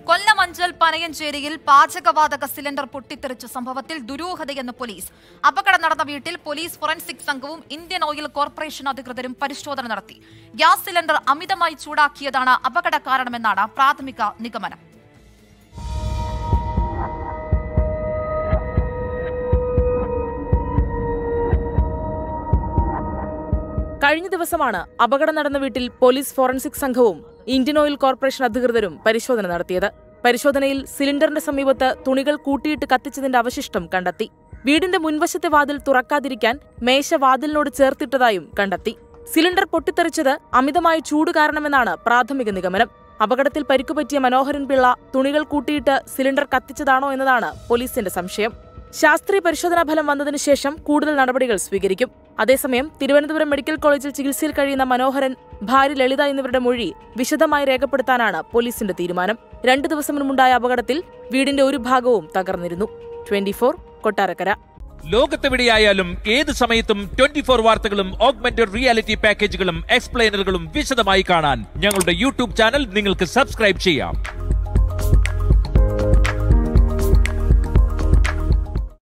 കൊല്ലം അഞ്ചൽ പനയഞ്ചേരിയിൽ പാചകവാതക സിലിണ്ടർ പൊട്ടിത്തെറിച്ച സംഭവത്തിൽ ദുരൂഹതയെന്ന് പോലീസ് അപകടം നടന്ന വീട്ടിൽ പോലീസ് ഫോറൻസിക് സംഘവും ഇന്ത്യൻ ഓയിൽ കോർപ്പറേഷൻ അധികൃതരും പരിശോധന നടത്തി ഗ്യാസ് സിലിണ്ടർ അമിതമായി ചൂടാക്കിയതാണ് അപകട കാരണമെന്നാണ് പ്രാഥമിക നിഗമനം കഴിഞ്ഞ ദിവസമാണ് അപകടം നടന്ന വീട്ടിൽ പോലീസ് ഫോറൻസിക് സംഘവും ഇന്ത്യൻ ഓയിൽ കോർപ്പറേഷൻ അധികൃതരും പരിശോധന നടത്തിയത് പരിശോധനയിൽ സിലിണ്ടറിന്റെ സമീപത്ത് തുണികൾ കൂട്ടിയിട്ട് കത്തിച്ചതിന്റെ അവശിഷ്ടം കണ്ടെത്തി വീടിന്റെ മുൻവശത്തെ വാതിൽ തുറക്കാതിരിക്കാൻ മേശ വാതിലിനോട് ചേർത്തിട്ടതായും കണ്ടെത്തി സിലിണ്ടർ പൊട്ടിത്തെറിച്ചത് അമിതമായ ചൂട് കാരണമെന്നാണ് പ്രാഥമിക നിഗമനം അപകടത്തിൽ പരിക്കുപറ്റിയ മനോഹരൻ പിള്ള തുണികൾ കൂട്ടിയിട്ട് സിലിണ്ടർ കത്തിച്ചതാണോ എന്നതാണ് പോലീസിന്റെ സംശയം ശാസ്ത്രീയ പരിശോധനാ ഫലം വന്നതിനു ശേഷം കൂടുതൽ നടപടികൾ സ്വീകരിക്കും അതേസമയം തിരുവനന്തപുരം മെഡിക്കൽ കോളേജിൽ ചികിത്സയിൽ കഴിയുന്ന മനോഹരൻ ഭാര്യ ലളിത എന്നിവരുടെ മൊഴി വിശദമായി രേഖപ്പെടുത്താനാണ് പോലീസിന്റെ തീരുമാനം രണ്ടു ദിവസം മുൻപുണ്ടായ അപകടത്തിൽ വീടിന്റെ ഒരു ഭാഗവും തകർന്നിരുന്നു ട്വന്റി കൊട്ടാരക്കര ലോകത്തെവിടെയായാലും ഏത് സമയത്തും ട്വന്റി ഫോർ വാർത്തകളും ഓഗ്മെന്റഡ് റിയാലിറ്റി പാക്കേജുകളും എക്സ്പ്ലെയിനറുകളും വിശദമായി കാണാൻ ഞങ്ങളുടെ യൂട്യൂബ് ചാനൽ നിങ്ങൾക്ക് സബ്സ്ക്രൈബ് ചെയ്യാം